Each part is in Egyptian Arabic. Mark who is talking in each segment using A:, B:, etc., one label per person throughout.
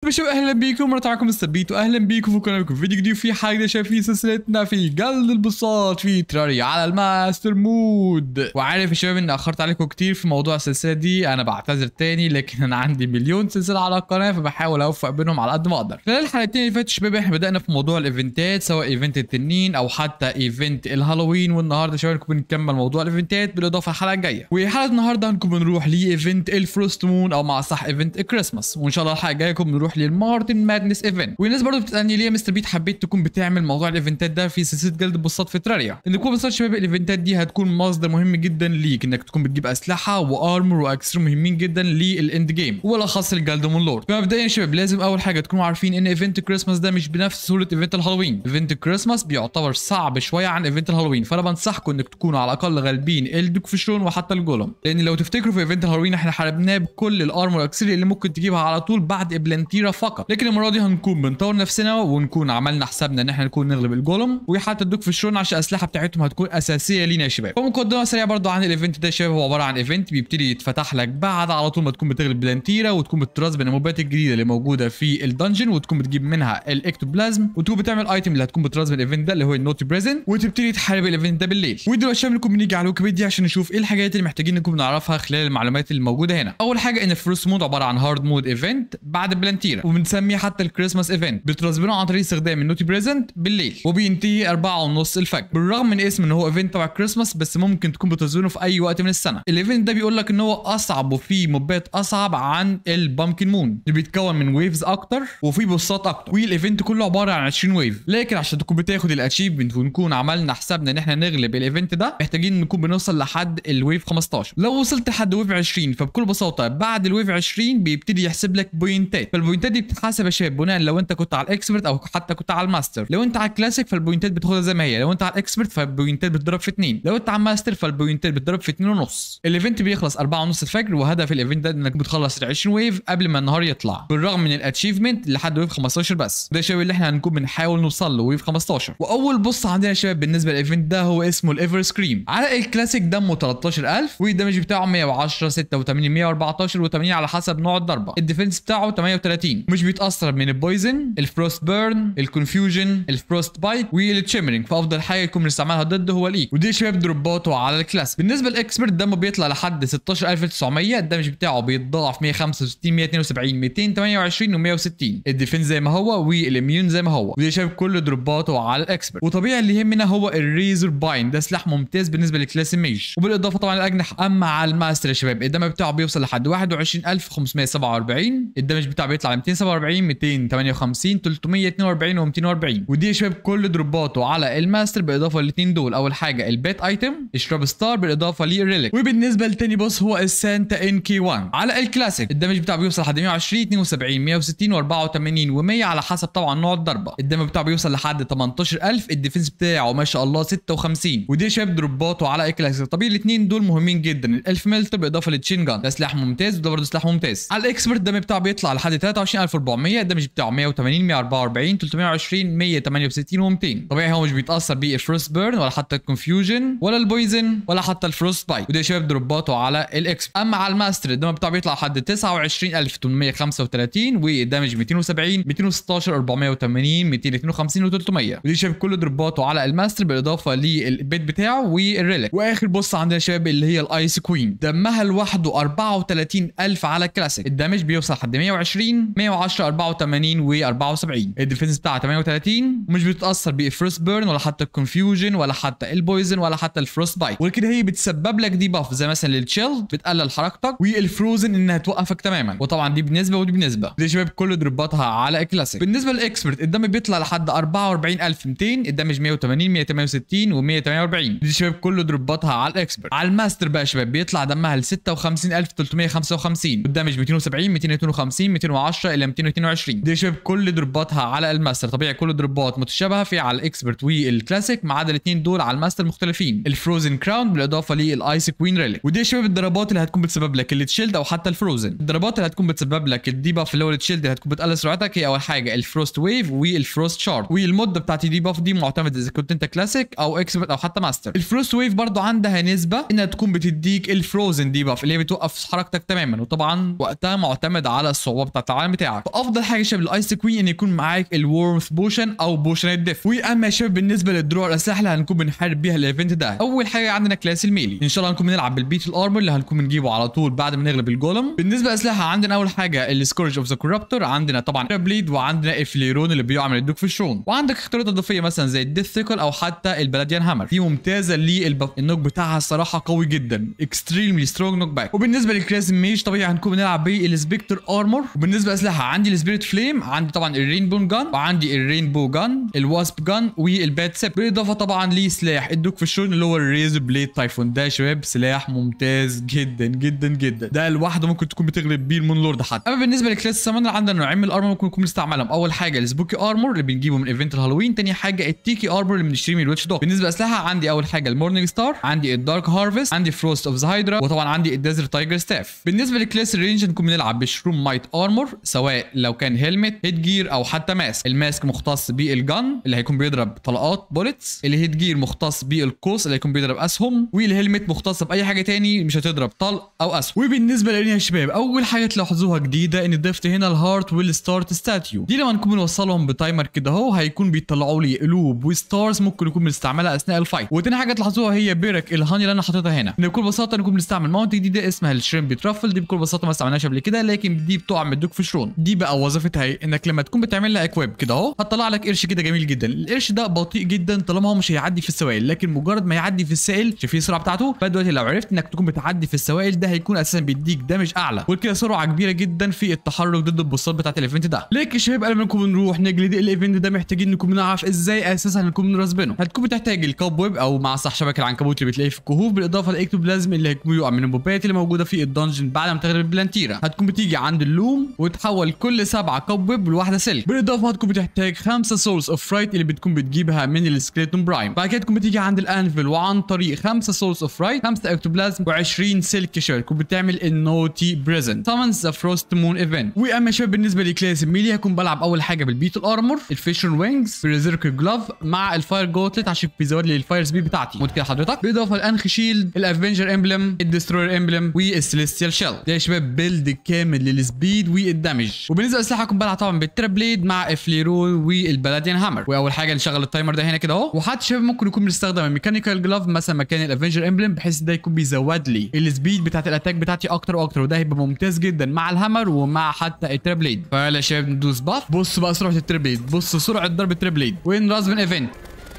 A: شباب اهلا بيكم مرة معكم مستر بيت واهلا بيكم في قناتكم فيديو جديد في حاجه شايفين سلسلتنا في جلد البساط في تراري على الماستر مود وعارف يا شباب ان اخرت عليكم كتير في موضوع السلسله دي انا بعتذر تاني لكن انا عندي مليون سلسله على القناه فبحاول اوفق بينهم على قد ما اقدر خلال الحلقتين اللي فاتوا شباب احنا بدانا في موضوع الايفنتات سواء ايفنت التنين او حتى ايفنت الهالوين والنهارده شباب هنكون بنكمل موضوع الايفنتات بالاضافه الحلقه الجايه وحلقه النهارده هنكون بنروح لايفنت الفروست مون او مع صح ايفنت الكريسماس وان شاء الله الحلقه الجايه نكون بنروح للمارتن مادنس ايفنت والناس برضه بتسالني ليه يا مستر بيت حبيت تكون بتعمل موضوع الايفنتات ده في سلسله جلد البساط في تراريا ان تكون بساط شباب الايفنتات دي هتكون مصدر مهم جدا ليك انك تكون بتجيب اسلحه وارمر واكسر مهمين جدا للاند جيم وبالاخص الجلد مون لورد فمبدئيا يا شباب لازم اول حاجه تكونوا عارفين ان ايفنت الكريسماس ده مش بنفس سهوله ايفنت الهالوين ايفنت الكريسماس بيعتبر صعب شويه عن ايفنت الهالوين فانا بنصحكم انك تكونوا على الاقل غالبين الدوك فيشون وحتى الجولم لان لو تفتكروا في ايفنت الهالوين احنا حاربناه بكل الارمر والاكسسوري اللي ممكن تجيبها على طول بعد ابلانتيرا فقط لكن المره دي هنكون بنطور نفسنا ونكون عملنا حسابنا ان احنا نكون نغلب الجولم وحتى الدوك فيشون عشان الاسلحه بتاعتهم هتكون اساسيه لينا يا شباب ومقدمه سريعه برضو عن الايفنت ده يا شباب هو عباره عن ايفنت بيبتدي يتفتح لك بعد على طول ما تكون بتغلب بلانتيرا وتكون بتراس بالموبات الجديده اللي موجوده في الدنجن وتكون بتجيب منها الاكتوبلازم وتكون بتعمل ايتم اللي هتكون بتراس بالايفنت ده اللي هو النوتي بريزن وتبتدي تحارب الايفنت ده بالليل ودلوقتي شباب نكون بنيجي على ويكيبيديا عشان نشوف ايه الحاجات اللي محتاجين نكون نعرفها خلال المعلومات اللي موجوده هنا اول حاجه ان الفروست مود عباره عن هارد مود ايفنت بعد بلانتيرا وبنسميه حتى الكريسماس ايفنت بترسبنه عن طريق استخدام النوتي بريزنت بالليل وبينتهي 4 ونص الفجر بالرغم من اسم ان هو ايفنت تبع الكريسماس بس ممكن تكون بترسبنه في اي وقت من السنه الايفنت ده بيقول لك ان هو اصعب وفيه موبات اصعب عن البامكن مون اللي بيتكون من ويفز اكتر وفي بوصات اكتر والايفنت كله عباره عن 20 ويف لكن عشان تكون بتاخد الاتشيفمنت ونكون عملنا حسابنا ان احنا نغلب الايفنت ده محتاجين نكون بنوصل لحد الويف 15 لو وصلت لحد ويف 20 فبكل بساطه بعد الويف 20 بيبتدي يحسب لك بوينتات فالبوينتات دي بتتحسب يا شباب بناء لو انت كنت على الاكسبرت او حتى كنت على الماستر لو انت على الكلاسيك فالبوينتات بتاخدها زي ما هي لو انت على الاكسبرت فالبوينتات بتضرب في 2 لو انت على الماستر فالبوينتات بتضرب في 2 ونص الايفنت بيخلص 4 ونص الفجر وهدف الايفنت ده انك بتخلص ال 20 ويف قبل ما النهار يطلع بالرغم من الاتشيفمنت لحد ويف 15 بس ده شباب اللي احنا هنكون بنحاول نوصل له ويف 15 واول بص عندنا يا شباب بالنسبه للايفنت ده هو اسمه الايفر سكريم على الكلاسيك دمه 13000 والدمج بتاعه 110 86 114 و80 على حسب نوع الضربه الديفنس بتاعه 38 مش بيتاثر من البويزن الفروست بيرن الكونفيوجن الفروست بايت والتشيمرنج فافضل حاجه يكون بنستعملها ضده هو الاي ودي يا شباب دروباته على الكلاس بالنسبه للاكسبرت دمه بيطلع لحد 16900 الدمج بتاعه بيتضاعف 165 172 228 و160 الديفنس زي ما هو والاميون زي ما هو ودي يا شباب كل دروباته على الاكسبرت وطبيعي اللي يهمنا هو الريزر باين ده سلاح ممتاز بالنسبه لكلاس الميج وبالاضافه طبعا الاجنحه اما على الماستر يا شباب الدمج بتاعه بيوصل لحد 21547 الدمج بتاعه بيطلع ل 247 258 342 و240 ودي يا شباب كل دروباته على الماستر بالاضافه للاثنين دول اول حاجه البيت ايتم اشرب ستار بالاضافه للريليك وبالنسبه لتاني بوس هو السانتا ان كي 1 على الكلاسيك الدمج بتاعه بيوصل لحد 120 72 160 و84 و100 على حسب طبعا نوع الضربه الدمج بتاعه بيوصل لحد 18000 الديفنس بتاعه ما شاء الله 56 ودي يا شباب دروباته على الكلاسيك طبيعي الاثنين دول مهمين جدا الالف ملتر بالاضافه للتشين جان ده سلاح ممتاز وده برضه سلاح ممتاز على الاكسبرت الدمج بتاعه بيطلع لحد 23400 الدمج بتاعه 180 144 320 168 و200 طبيعي هو مش بيتاثر بالفروست بيرن ولا حتى الكونفيوجن ولا البويزن ولا حتى الفروست بايت وده يا شباب دروباته على الاكس اما على الماستر الدمج بتاعه بيطلع لحد 29835 والدمج 270 216 480 252 و300 ودي شباب كل دروباته على الماستر بالاضافه للبيت بتاعه والريليك واخر بص عندنا يا شباب اللي هي الايس كوين دمها لوحده 34000 على الكلاسيك الدمج بيوصل لحد 120 110 84 و74 الديفنس بتاعها 38 ومش بتتاثر بالفروست بيرن ولا حتى الكونفيوجن ولا حتى البويزن ولا حتى الفروست بايت ولكن هي بتسبب لك دي باف زي مثلا للتشيل بتقلل حركتك والفروزن انها توقفك تماما وطبعا دي بنسبه ودي بنسبه دي شباب كل دروباتها على الكلاسيك بالنسبه للاكسبرت الدم بيطلع لحد 44200 الدمج 180 168 و148 دي شباب كل دروباتها على الاكسبرت على الماستر بقى يا شباب بيطلع دمها ل 56355 والدمج 270 252 210 الى 222 دي شباب كل دروباتها على الماستر طبيعي كل دروبات متشابهه في على الاكسبرت والكلاسيك ما عدا الاثنين دول على الماستر مختلفين الفروزن كراون بالاضافه للايس كوين ريليك ودي يا شباب الضربات اللي هتكون بتسبب لك التشيلد او حتى الفروزن الضربات اللي هتكون بتسبب لك الديباف اللي هو التشيلد اللي هتكون بتقلل سرعتك هي اول حاجه الفروست ويف والفروست شارد والمده بتاعت الديباف دي معتمده اذا كنت انت كلاسيك او اكسبرت او حتى ماستر الفروست ويف برضو عندها نسبه انها تكون بتديك الفروزن ديباف اللي هي بتوقف حركتك تماما وطبعا وقتها معتمد على الصعوبه بتاعت العالم بتاعك فافضل حاجه يا شباب الايس كوين ان يكون معاك الورمث بوشن او بوشن الدف واما يا شباب بالنسبه للدروع الاسلحه اللي هنكون بنحارب بيها الايفنت ده اول حاجه عندنا كلاس الميلي ان شاء الله هنكون بنلعب بالبيت الارمور اللي هنكون بنجيبه على طول بعد ما نغلب الجولم بالنسبه للاسلحه عندنا اول حاجه السكورج اوف ذا كورابتور عندنا طبعا بليد وعندنا الفليرون اللي بيعمل الدوك في الشون وعندك اختيارات اضافيه مثلا زي الديث ثيكل او حتى البلاديان هامر دي ممتازه للبف النوك بتاعها الصراحه قوي جدا اكستريملي سترونج نوك باك وبالنسبه للكلاس ميج طبيعي هنكون بنلعب بيه السبكتر ارمور وبالنسبه للاسلحه عندي السبيريت فليم عندي طبعا الرينبو جان وعندي الرينبو جان الواسب جان والبات سيب بالاضافه طبعا لسلاح الدوك في الشون اللي هو الريزر بليد تايفون ده يا شباب سلاح ممتاز جدا جدا جدا ده لوحده ممكن تكون بتغلب بيه المون لورد حتى اما بالنسبه لكلاس سامونر عندنا نوعين من الارمور ممكن نكون بنستعملهم اول حاجه السبوكي ارمور اللي بنجيبه من ايفنت الهالوين تاني حاجه التيكي ارمور اللي بنشتريه من الويتش دوغ بالنسبه للاسلحه عندي اول حاجه المورنينج ستار عندي الدارك هارفست عندي فروست اوف ذا هايدرا وطبعا عندي الديزرت تايجر ستاف بالنسبه لكلاس الرينج نكون بنلعب بشروم مايت ارمور سواء لو كان هيلمت هيد جير او حتى ماسك الماسك مختص بالجن اللي هيكون بيضرب طلقات بوليتس الهيد جير مختص بالقوس اللي هيكون بيضرب اسهم والهيلمت مختص باي حاجه تاني مش هتضرب طلق او اسهم وبالنسبه لنا يا شباب اول حاجه تلاحظوها جديده ان ضفت هنا الهارت والستارت ستاتيو دي لما نكون بنوصلهم بتايمر كده اهو هيكون بيطلعوا لي قلوب وستارز ممكن نكون بنستعملها اثناء الفايت وتاني حاجه تلاحظوها هي بيرك الهاني اللي انا حاططها هنا بكل بساطه نكون بنستعمل ماونت جديده اسمها الشريمب ترافل دي بكل بساطه ما استعملناش قبل كده لكن دي بتقع من الدوك في شرون دي بقى وظيفتها ايه انك لما تكون بتعمل لها اكويب كده اهو هتطلع لك قرش كده جميل جدا القرش ده بطيء جدا طالما هو مش هيعدي في السوائل لكن مجرد ما يعدي في السائل شايفين السرعه بتاعته فدلوقتي لو عرفت انك تكون بتعدي في السوائل ده هيكون اساسا بيديك دامج اعلى وكده سرعه كبيره جدا في التحرك ضد البوصات بتاعت الايفنت ده لكن يا شباب قبل ما نكون بنروح نجلد الايفنت ده محتاجين نكون بنعرف ازاي اساسا هنكون بنرسبنه هتكون بتحتاج الكوب ويب او مع صح شبكه العنكبوت اللي بتلاقيه في الكهوف بالاضافه للاكتوبلازم اللي هيكون بيقع من البوبات اللي موجوده في الدنجن بعد ما تغلب البلانتيرا هتكون بتيجي عند اللوم وتحول كل سبعه كوب ويب لواحده سلك بالاضافه هتكون بتحتاج خمسه سورس اوف رايت اللي بتكون بتجيبها من السكليتون برايم بعد كده تكون بتيجي عند الانفل وعن طريق خمسه سورس اوف رايت خمسه اكتوبلازم و20 سلك شباب تكون بتعمل النوتي بريزنت سامنز ذا فروست مون ايفنت واما يا شباب بالنسبه لكلاس ميلي هكون بلعب اول حاجه بالبيتل ارمور الفيشر وينجز بالريزيركر جلاف مع الفاير جوتلت عشان بيزود لي الفاير سبيد بتاعتي مود كده حضرتك بالاضافه للانخ شيلد الافنجر امبلم الدستروير امبلم والسيليستيال شيل ده يا شباب بيلد كامل للسبيد والدمج وبالنسبه للاسلحه هكون بلعب طبعا بالترابليد مع الفليرون والبلاديان هامر واول حاجه نشغل التايمر ده هنا كده اهو وحتى شباب ممكن يكون بنستخدم الميكانيكال جلاف مثلا مكان الافنجر امبلم بحيث ده يكون بيزود لي السبيد بتاعت الاتاك بتاعتي اكتر واكتر وده هيبقى ممتاز جدا مع الهامر ومع حتى الترابليد فيلا يا شباب ندوس باف بصوا بقى سرعه الترابليد بصوا سرعه ضرب الترابليد وين راس من ايفنت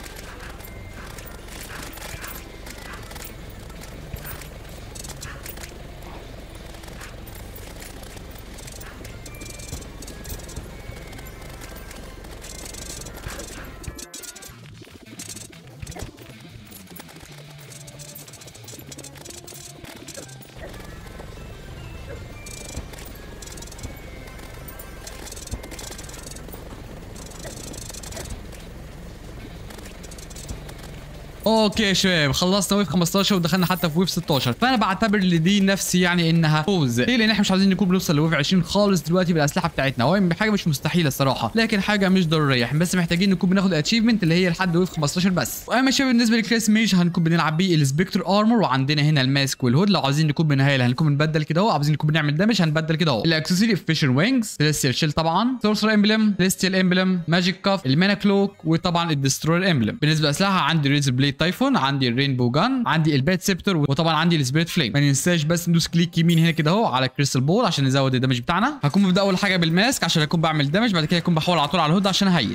A: اوكي يا شباب خلصنا ويف 15 ودخلنا حتى في ويف 16 فانا بعتبر ان دي نفسي يعني انها فوز ليه لان احنا مش عايزين نكون بنوصل لويف 20 خالص دلوقتي بالاسلحه بتاعتنا هو حاجه مش مستحيله الصراحه لكن حاجه مش ضروريه احنا بس محتاجين نكون بناخد اتشيفمنت اللي هي لحد ويف 15 بس واما يا شباب بالنسبه لكلاس ميج هنكون بنلعب بيه السبكتر ارمور وعندنا هنا الماسك والهود لو عايزين نكون بنهايل هنكون بنبدل كده اهو عايزين نكون بنعمل دامج هنبدل كده اهو الاكسسوري فيشر وينجز سيليستيال شيل طبعا سورسر امبلم سيليستيال امبلم ماجيك كاف المانا كلوك وطبعا الدستروير امبلم بالنسبه للاسلحه عندي ريزر بليد تايفون عندي الرينبو جان عندي البات سيبتر وطبعا عندي السبيريت فليم ما ننساش بس ندوس كليك يمين هنا كده اهو على كريستال بول عشان نزود الدمج بتاعنا هكون ببدا اول حاجه بالماسك عشان اكون بعمل دمج بعد كده اكون بحاول على طول على الهود عشان اهيل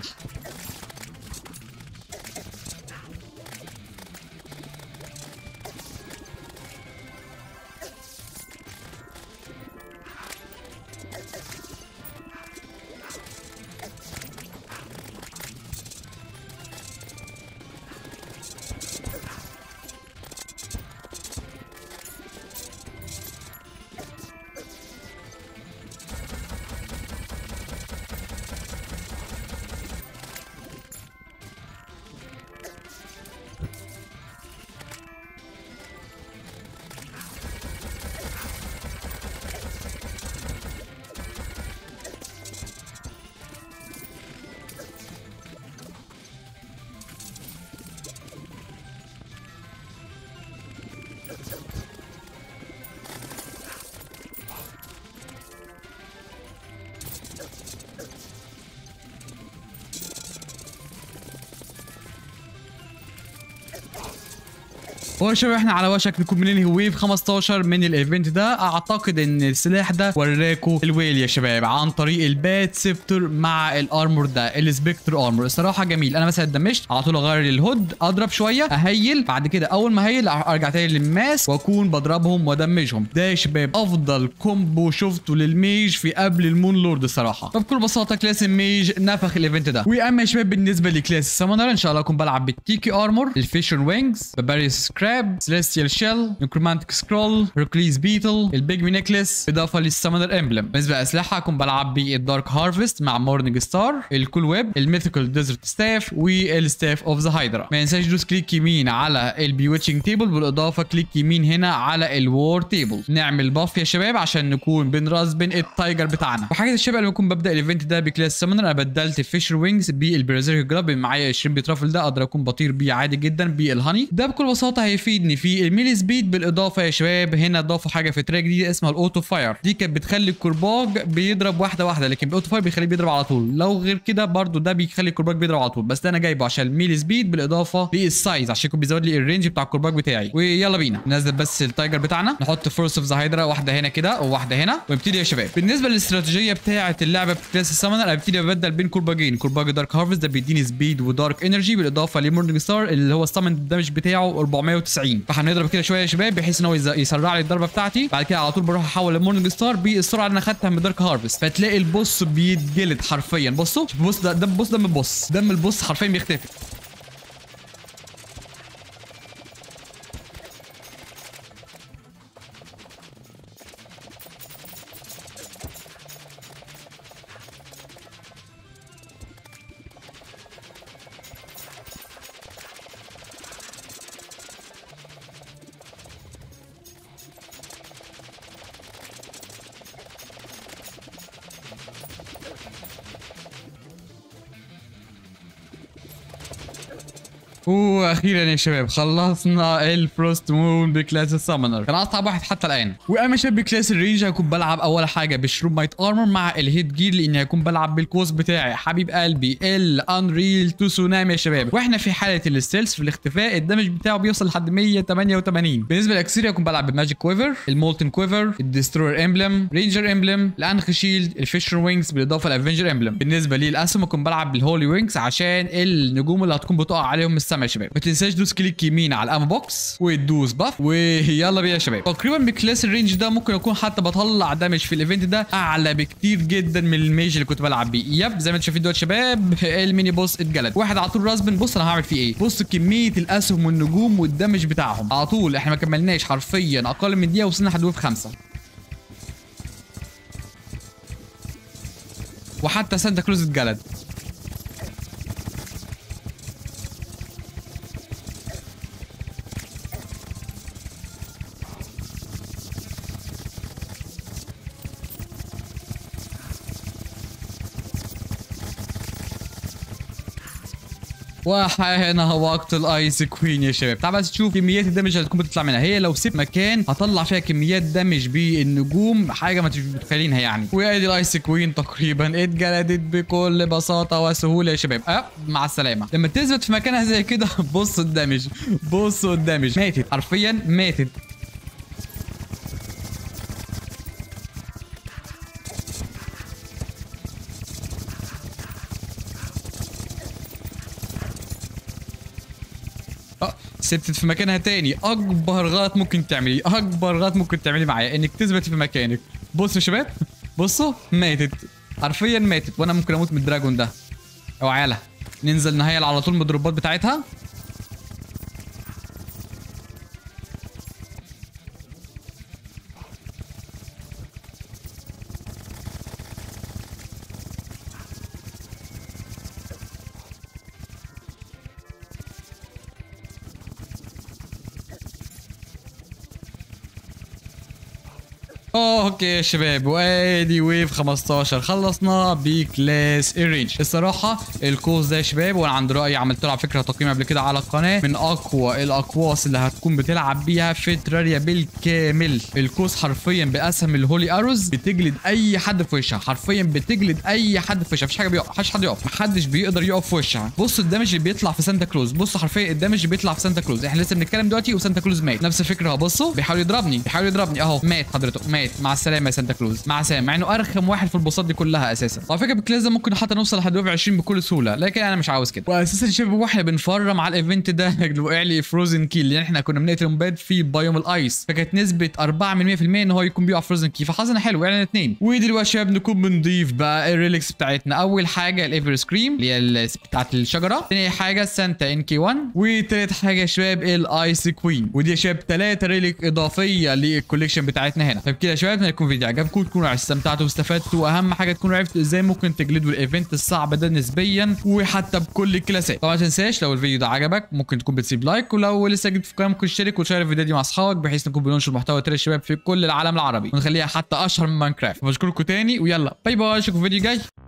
A: هو يا شباب احنا على وشك نكون بننهي ويف 15 من الايفنت ده اعتقد ان السلاح ده وراكوا الويل يا شباب عن طريق البات سيبتر مع الارمور ده السبكتر ارمور الصراحه جميل انا مثلا دمجت على طول اغير الهود اضرب شويه اهيل بعد كده اول ما اهيل ارجع تاني للماس واكون بضربهم وادمجهم ده يا شباب افضل كومبو شفته للميج في قبل المون لورد الصراحه فبكل بساطه كلاس الميج نفخ الايفنت ده واما يا شباب بالنسبه لكلاس السامونر ان شاء الله اكون بلعب بالتيكي ارمور الفيشر وينجز بباريس سكراب سيليستيال شيل نكرومانتيك سكرول هيركليز بيتل البيجمي نيكلس اضافه للسامونر امبلم بالنسبه لاسلحه اكون بلعب بالدارك هارفست مع مورنينج ستار الكول ويب الميثيكال ديزرت ستاف والستاف اوف ذا هايدرا ما ينساش دوس كليك يمين على البيوتشنج تيبل بالاضافه كليك يمين هنا على الوور تيبل نعمل باف يا شباب عشان نكون بنرازبن التايجر بتاعنا وحاجه الشباب لما اكون ببدا الايفنت ده بكلاس سامونر انا بدلت الفيشر وينجز بالبريزيرك جراب معايا 20 بيترافل ده اقدر اكون بطير بيه عادي جدا بالهاني ده بكل بساطه هيفيدني في الميلي سبيد بالاضافه يا شباب هنا ضافوا حاجه في تراك دي اسمها الاوتو فاير دي كانت بتخلي الكرباج بيضرب واحده واحده لكن بالاوتو فاير بيخليه بيضرب على طول لو غير كده برضو ده بيخلي الكرباج بيضرب على طول بس ده انا جايبه عشان الميلي سبيد بالاضافه للسايز عشان يكون بيزود لي الرينج بتاع الكرباج بتاعي ويلا بينا ننزل بس التايجر بتاعنا نحط فورس اوف ذا هايدرا واحده هنا كده وواحده هنا ونبتدي يا شباب بالنسبه للاستراتيجيه بتاعه اللعبه في كلاس السامونر انا ببتدي ابدل بين كرباجين كرباج دارك هارفست ده بيديني سبيد ودارك انرجي بالاضافه لمورنينج ستار اللي هو السامن الدمج بتاعه 490 فهنضرب كده شويه يا شباب بحيث ان هو يز- يسرع لي الضربه بتاعتي بعد كده على طول بروح احول لمورنينج ستار بالسرعه اللي انا خدتها من دارك هارفست فتلاقي البوس بيتجلد حرفيا بصوا شوف بص ده ده بص دم البوس دم البوس حرفيا بيختفي واخيرا يا شباب خلصنا الفروست مون بكلاس السامونر كان اصعب واحد حتى الان واما يا شباب بكلاس الرينج هكون بلعب اول حاجه بشروب مايت ارمور مع الهيد جير لاني هكون بلعب بالكوز بتاعي حبيب قلبي الانريل تسونامي يا شباب واحنا في حاله الستيلز في الاختفاء الدمج بتاعه بيوصل لحد 188 بالنسبه للاكسير هكون بلعب بماجيك كويفر المولتن كويفر الدستروير امبلم رينجر امبلم الانخ شيلد الفيشر وينجز بالاضافه للافنجر امبلم بالنسبه لي الاسهم هكون بلعب بالهولي وينجز عشان النجوم اللي هتكون بتقع عليهم من السما يا شباب ما تنساش دوس كليك يمين على الامو بوكس وتدوس باف ويلا بينا يا شباب تقريبا بكلاس الرينج ده ممكن اكون حتى بطلع دامج في الايفنت ده اعلى بكتير جدا من الميج اللي كنت بلعب بيه يب زي ما انتم شايفين دلوقتي يا شباب الميني بوس اتجلد واحد على طول راسبن بص انا هعمل فيه ايه بص كميه الاسهم والنجوم والدمج بتاعهم على طول احنا ما كملناش حرفيا اقل من دقيقه وصلنا لحد ويف خمسه وحتى سانتا كلوز اتجلد وحين وقت الايس كوين يا شباب تعال بس تشوف كميات الدمج اللي هتكون بتطلع منها هي لو سبت مكان هطلع فيها كميات دمج بالنجوم حاجه ما تبقوش متخيلينها يعني وادي الايس كوين تقريبا اتجلدت بكل بساطه وسهوله يا شباب اه مع السلامه لما تثبت في مكانها زي كده بص الدمج بص الدمج ماتت حرفيا ماتت اه ثبتت في مكانها تاني اكبر غلط ممكن تعمليه اكبر غلط ممكن تعمليه معايا انك تثبت في مكانك بصوا يا شباب بصوا ماتت حرفيا ماتت وانا ممكن اموت من الدراجون ده اوعى لها ننزل نهايل على طول من الدروبات بتاعتها اوكي يا شباب وادي ويف 15 خلصنا بكلاس الرينج الصراحه الكوز ده يا شباب وانا عند رايي عملت له على فكره تقييم قبل كده على القناه من اقوى الاقواس اللي هتكون بتلعب بيها في تراريا بالكامل الكوز حرفيا باسهم الهولي اروز بتجلد اي حد في وشها حرفيا بتجلد اي حد في وشها مفيش حاجه بيقف مفيش حد يقف محدش بيقدر يقف في وشها بص الدمج اللي بيطلع في سانتا كلوز بص حرفيا الدمج اللي بيطلع في سانتا كلوز احنا لسه بنتكلم دلوقتي وسانتا كلوز مات نفس الفكره اهو بصوا بيحاول يضربني بيحاول يضربني اهو مات حضرته مات مع السلامه يا سانتا كلوز مع السلامه مع انه ارخم واحد في البوصات دي كلها اساسا على فكره بالكلاس ده ممكن حتى نوصل لحد ويف 20 بكل سهوله لكن انا مش عاوز كده واساسا يا شباب واحنا بنفرم على الايفنت ده وقع لي فروزن كي لان احنا كنا بنقتل موباد في بايوم الايس فكانت نسبه 4 من 100% ان هو يكون بيقع فروزن كي فحظنا حلو وقعنا اثنين ودلوقتي يا شباب نكون بنضيف بقى الريلكس بتاعتنا اول حاجه الايفر سكريم اللي هي ال- بتاعت الشجره ثاني حاجه سانتا ان كي 1 وثالث حاجه يا شباب الايس كوين ودي يا شباب ثلاثه ريلك اضافيه للكوليكشن بتاعتنا هنا طيب كده يا شباب يكون فيديو عجبكم تكونوا استمتعتوا واستفدتوا واهم حاجه تكونوا عرفتوا ازاي ممكن تجلدوا الايفنت الصعب ده نسبيا وحتى بكل الكلاسات طبعا ما تنساش لو الفيديو ده عجبك ممكن تكون بتسيب لايك ولو لسه جديد في القناه ممكن تشترك وتشير الفيديو دي مع اصحابك بحيث نكون بننشر محتوى تاني الشباب في كل العالم العربي ونخليها حتى اشهر من ماينكرافت بشكركم تاني ويلا باي باي اشوفكم في فيديو جاي